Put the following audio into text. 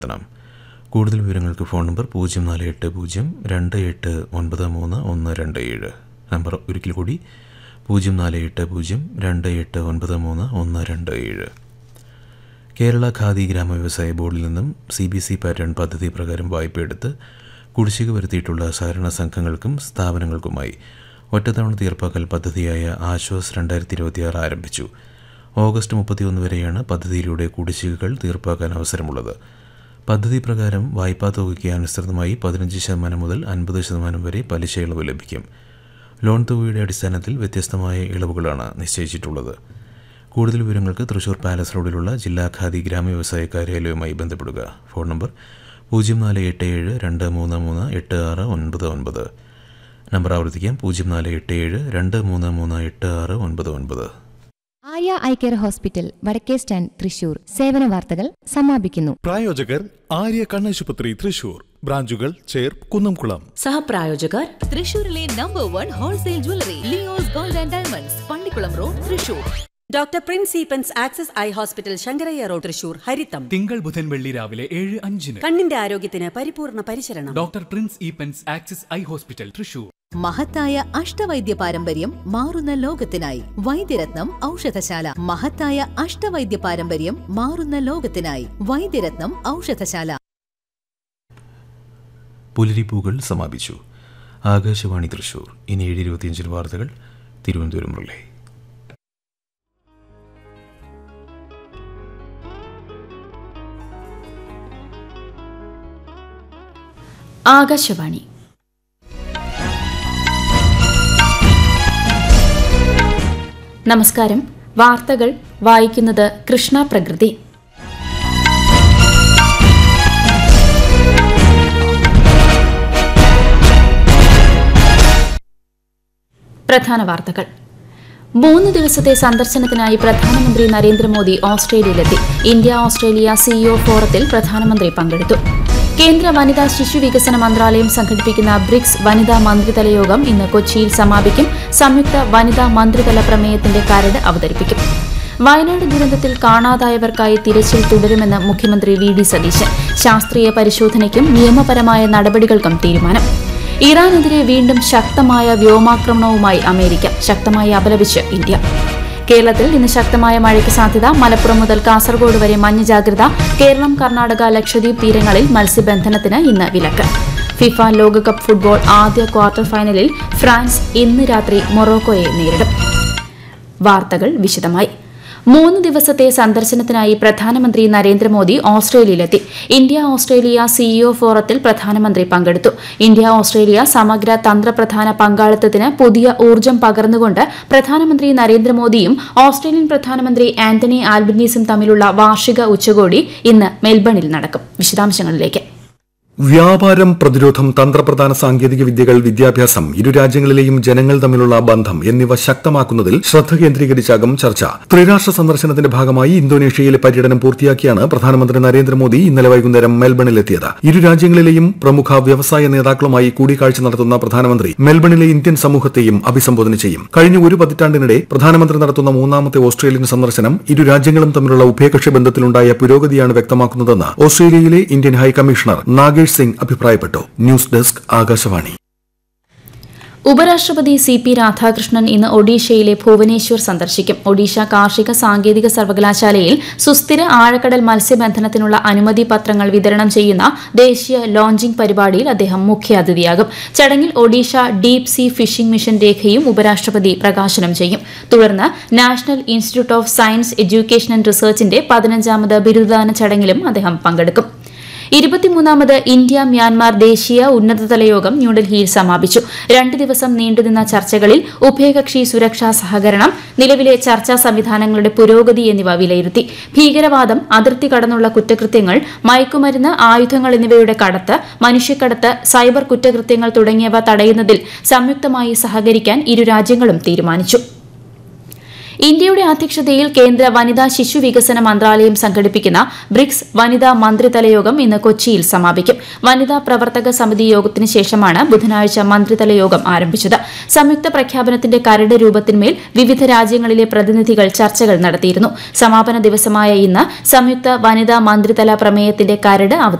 നടത്തണം കൂടുതൽ വിവരങ്ങൾക്ക് ഫോൺ നമ്പർ പൂജ്യം നാല് എട്ട് പൂജ്യം രണ്ട് എട്ട് ഒൻപത് മൂന്ന് ഒന്ന് രണ്ട് ഏഴ് നമ്പർ ഒരിക്കൽ കൂടി പൂജ്യം നാല് എട്ട് പൂജ്യം രണ്ട് എട്ട് ഒൻപത് മൂന്ന് ഒന്ന് രണ്ട് ഏഴ് കേരള ഖാദി ഗ്രാമ വ്യവസായ ബോർഡിൽ നിന്നും സി ബി സി പാറ്റേൺ പദ്ധതി പ്രകാരം വായ്പയെടുത്ത് കുടിശ്ശിക വരുത്തിയിട്ടുള്ള സഹകരണ സംഘങ്ങൾക്കും സ്ഥാപനങ്ങൾക്കുമായി ഒറ്റത്തവണ തീർപ്പാക്കൽ പദ്ധതിയായ ആശ്വാസ് രണ്ടായിരത്തി ഇരുപത്തിയാറ് ആരംഭിച്ചു ഓഗസ്റ്റ് മുപ്പത്തിയൊന്ന് വരെയാണ് പദ്ധതിയിലൂടെ കുടിശ്ശികകൾ തീർപ്പാക്കാൻ അവസരമുള്ളത് പദ്ധതി പ്രകാരം വായ്പാ തുകയ്ക്ക് അനുസൃതമായി പതിനഞ്ച് ശതമാനം മുതൽ അൻപത് ശതമാനം വരെ പലിശ ഇളവ് ലഭിക്കും ലോൺ തുകയുടെ അടിസ്ഥാനത്തിൽ വ്യത്യസ്തമായ ഇളവുകളാണ് നിശ്ചയിച്ചിട്ടുള്ളത് കൂടുതൽ വിവരങ്ങൾക്ക് തൃശൂർ പാലസ് റോഡിലുള്ള ജില്ലാ ഖാദി ഗ്രാമ വ്യവസായ കാര്യാലയവുമായി ബന്ധപ്പെടുക ഫോൺ നമ്പർ പൂജ്യം നാല് എട്ട് ഏഴ് രണ്ട് മൂന്ന് മൂന്ന് എട്ട് ആറ് ഒൻപത് ഒൻപത് നമ്പർ ആവർത്തിക്കാം പൂജ്യം നാല് എട്ട് ഏഴ് രണ്ട് മൂന്ന് മൂന്ന് എട്ട് ആറ് ഒൻപത് ഒൻപത് ആയ ഐ കെയർ ഹോസ്പിറ്റൽ വടക്കേ സ്റ്റാൻഡ് തൃശൂർ സേവന വാർത്തകൾ സമാപിക്കുന്നു പ്രായോജകർ ആര്യ കണ്ണാശുപത്രി തൃശൂർ ബ്രാഞ്ചുകൾ ചേർ കുന്നംകുളം സഹപ്രായോജകർ തൃശൂരിലെ number one wholesale jewellery Leo's gold and diamonds Pallikulam road Thrissur doctor Prince Eappen's access eye hospital Sankaraiah road Thrissur ഹരിത്തം തിങ്കൾ ബുധൻ വെള്ളി രാവിലെ ഏഴ് അഞ്ചിന് കണ്ണിന്റെ ആരോഗ്യത്തിന് പരിപൂർണ പരിചരണം doctor Prince Eappen's axis eye hospital Thrissur മഹത്തായ അഷ്ടവൈദ്യ പാരമ്പര്യം മാറുന്ന ലോകത്തിനായി വൈദ്യരത്നം ഔഷധശാല മഹത്തായ അഷ്ടവൈദ്യ പാരമ്പര്യം മാറുന്ന ലോകത്തിനായി വൈദ്യരത്നം ഔഷധശാല പുലരിപ്പൂകൾ സമാപിച്ചു ആകാശവാണി തൃശൂർ ഇനി ഏഴ് ഇരുപത്തിയഞ്ചിന് വാർത്തകൾ തിരുവനന്തപുരം റിലേ ആകാശവാണി നമസ്കാരം വാർത്തകൾ വായിക്കുന്നത് കൃഷ്ണ പ്രകൃതി പ്രധാന വാർത്തകൾ മൂന്ന് ദിവസത്തെ സന്ദർശനത്തിനായി പ്രധാനമന്ത്രി നരേന്ദ്രമോദി ഓസ്ട്രേലിയയിലെത്തി ഇന്ത്യ ഓസ്ട്രേലിയ സിഇഒ ഫോറത്തിൽ പ്രധാനമന്ത്രി പങ്കെടുത്തു കേന്ദ്ര വനിതാ ശിശു വികസന മന്ത്രാലയം സംഘടിപ്പിക്കുന്ന ബ്രിക്സ് വനിതാ മന്ത്രിതല യോഗം ഇന്ന് കൊച്ചിയിൽ സമാപിക്കും സംയുക്ത വനിതാ മന്ത്രിതല പ്രമേയത്തിന്റെ കരട് അവതരിപ്പിക്കും വയനാട് ദുരന്തത്തിൽ കാണാതായവർക്കായി തിരച്ചിൽ തുടരുമെന്ന് മുഖ്യമന്ത്രി വി ഡി സതീശൻ ശാസ്ത്രീയ പരിശോധനയ്ക്കും നിയമപരമായ നടപടികൾക്കും തീരുമാനം ഇറാനെതിരെ വീണ്ടും ശക്തമായ വ്യോമാക്രമണവുമായി അമേരിക്ക ശക്തമായി അപലപിച്ച് ഇന്ത്യ കേരളത്തിൽ ഇന്ന് ശക്തമായ മഴയ്ക്ക് സാധ്യത മലപ്പുറം മുതൽ കാസർഗോഡ് വരെ മഞ്ഞ ജാഗ്രത കേരളം കർണാടക ലക്ഷദ്വീപ് തീരങ്ങളിൽ മത്സ്യബന്ധനത്തിന് ഇന്ന് വിലക്ക് ഫിഫ ലോകകപ്പ് ഫുട്ബോൾ ആദ്യ ക്വാർട്ടർ ഫൈനലിൽ ഫ്രാൻസ് ഇന്ന് രാത്രി മൊറോക്കോയെ നേരിടും വാർത്തകൾ വിശദമായി മൂന്ന് ദിവസത്തെ സന്ദർശനത്തിനായി പ്രധാനമന്ത്രി നരേന്ദ്രമോദി ഓസ്ട്രേലിയയിലെത്തി ഇന്ത്യ ഓസ്ട്രേലിയ സിഇഒ ഫോറത്തിൽ പ്രധാനമന്ത്രി പങ്കെടുത്തു ഇന്ത്യ ഓസ്ട്രേലിയ സമഗ്ര തന്ത്രപ്രധാന പങ്കാളിത്തത്തിന് പുതിയ ഊർജ്ജം പകർന്നുകൊണ്ട് പ്രധാനമന്ത്രി നരേന്ദ്രമോദിയും ഓസ്ട്രേലിയൻ പ്രധാനമന്ത്രി ആന്റണി ആൽബനീസും തമ്മിലുള്ള വാർഷിക ഉച്ചകോടി ഇന്ന് മെൽബണിൽ നടക്കും വിശദാംശങ്ങളിലേക്ക് വ്യാപാരം പ്രതിരോധം തന്ത്രപ്രധാന സാങ്കേതിക വിദ്യകൾ വിദ്യാഭ്യാസം ഇരു രാജ്യങ്ങളിലെയും ജനങ്ങൾ തമ്മിലുള്ള ബന്ധം എന്നിവ ശക്തമാക്കുന്നതിൽ ശ്രദ്ധ കേന്ദ്രീകരിച്ചാകും ചർച്ച ത്രിരാഷ്ട്ര സന്ദർശനത്തിന്റെ ഭാഗമായി ഇന്തോനേഷ്യയിലെ പര്യടനം പൂർത്തിയാക്കിയാണ് പ്രധാനമന്ത്രി നരേന്ദ്രമോദി ഇന്നലെ വൈകുന്നേരം മെൽബണിലെത്തിയത് ഇരു രാജ്യങ്ങളിലെയും പ്രമുഖ വ്യവസായ നേതാക്കളുമായി കൂടിക്കാഴ്ച നടത്തുന്ന പ്രധാനമന്ത്രി മെൽബണിലെ ഇന്ത്യൻ സമൂഹത്തെയും അഭിസംബോധന ചെയ്യും കഴിഞ്ഞ ഒരു പതിറ്റാണ്ടിനിടെ പ്രധാനമന്ത്രി നടത്തുന്ന മൂന്നാമത്തെ ഓസ്ട്രേലിയൻ സന്ദർശനം ഇരു രാജ്യങ്ങളും തമ്മിലുള്ള ഉഭയകക്ഷി ബന്ധത്തിലുണ്ടായ പുരോഗതിയാണ് വ്യക്തമാക്കുന്നതെന്ന് ഓസ്ട്രേലിയയിലെ ഇന്ത്യൻ ഹൈക്കമ്മീഷണർ നാഗേഷ് സിംഗ് അഭിപ്രായപ്പെട്ടു ന്യൂസ് ഡെസ്ക് ആകാശവാണി ഉപരാഷ്ട്രപതി സി പി രാധാകൃഷ്ണൻ ഇന്ന് ഒഡീഷയിലെ ഭുവനേശ്വർ സന്ദർശിക്കും ഒഡീഷ കാർഷിക സാങ്കേതിക സർവകലാശാലയിൽ സുസ്ഥിര ആഴക്കടൽ മത്സ്യബന്ധനത്തിനുള്ള അനുമതി പത്രങ്ങൾ വിതരണം ചെയ്യുന്ന ദേശീയ ലോഞ്ചിംഗ് പരിപാടിയിൽ അദ്ദേഹം മുഖ്യാതിഥിയാകും ചടങ്ങിൽ Odisha deep sea fishing mission രേഖയും ഉപരാഷ്ട്രപതി പ്രകാശനം ചെയ്യും തുടർന്ന് national institute of science education and റിസർച്ചിന്റെ പതിനഞ്ചാമത് ബിരുദദാന ചടങ്ങിലും അദ്ദേഹം പങ്കെടുക്കും ഇരുപത്തിമൂന്നാമത് ഇന്ത്യ മ്യാൻമാർ ദേശീയ ഉന്നതതല യോഗം ന്യൂഡൽഹിയിൽ സമാപിച്ചു രണ്ട് ദിവസം നീണ്ടുനിന്ന ചർച്ചകളിൽ ഉഭയകക്ഷി സുരക്ഷാ സഹകരണം നിലവിലെ ചർച്ചാ സംവിധാനങ്ങളുടെ പുരോഗതി എന്നിവ വിലയിരുത്തി ഭീകരവാദം അതിർത്തി കടന്നുള്ള കുറ്റകൃത്യങ്ങൾ മയക്കുമരുന്ന് ആയുധങ്ങൾ എന്നിവയുടെ കടത്ത് മനുഷ്യക്കടത്ത് സൈബർ കുറ്റകൃത്യങ്ങൾ തുടങ്ങിയവ തടയുന്നതിൽ സംയുക്തമായി സഹകരിക്കാൻ ഇരു രാജ്യങ്ങളും തീരുമാനിച്ചു ഇന്ത്യയുടെ അധ്യക്ഷതയിൽ കേന്ദ്ര വനിതാ ശിശു വികസന മന്ത്രാലയം സംഘടിപ്പിക്കുന്ന ബ്രിക്സ് വനിതാ മന്ത്രിതല യോഗം ഇന്ന് കൊച്ചിയിൽ സമാപിക്കും വനിതാ പ്രവർത്തക സമിതി യോഗത്തിന് ശേഷമാണ് ബുധനാഴ്ച മന്ത്രിതല യോഗം ആരംഭിച്ചത് സംയുക്ത പ്രഖ്യാപനത്തിന്റെ കരട് രൂപത്തിന്മേൽ വിവിധ രാജ്യങ്ങളിലെ പ്രതിനിധികൾ ചർച്ചകൾ നടത്തിയിരുന്നു സമാപന ദിവസമായ ഇന്ന് സംയുക്ത വനിതാ മന്ത്രിതല പ്രമേയത്തിന്റെ കരട് അവതരിപ്പിക്കും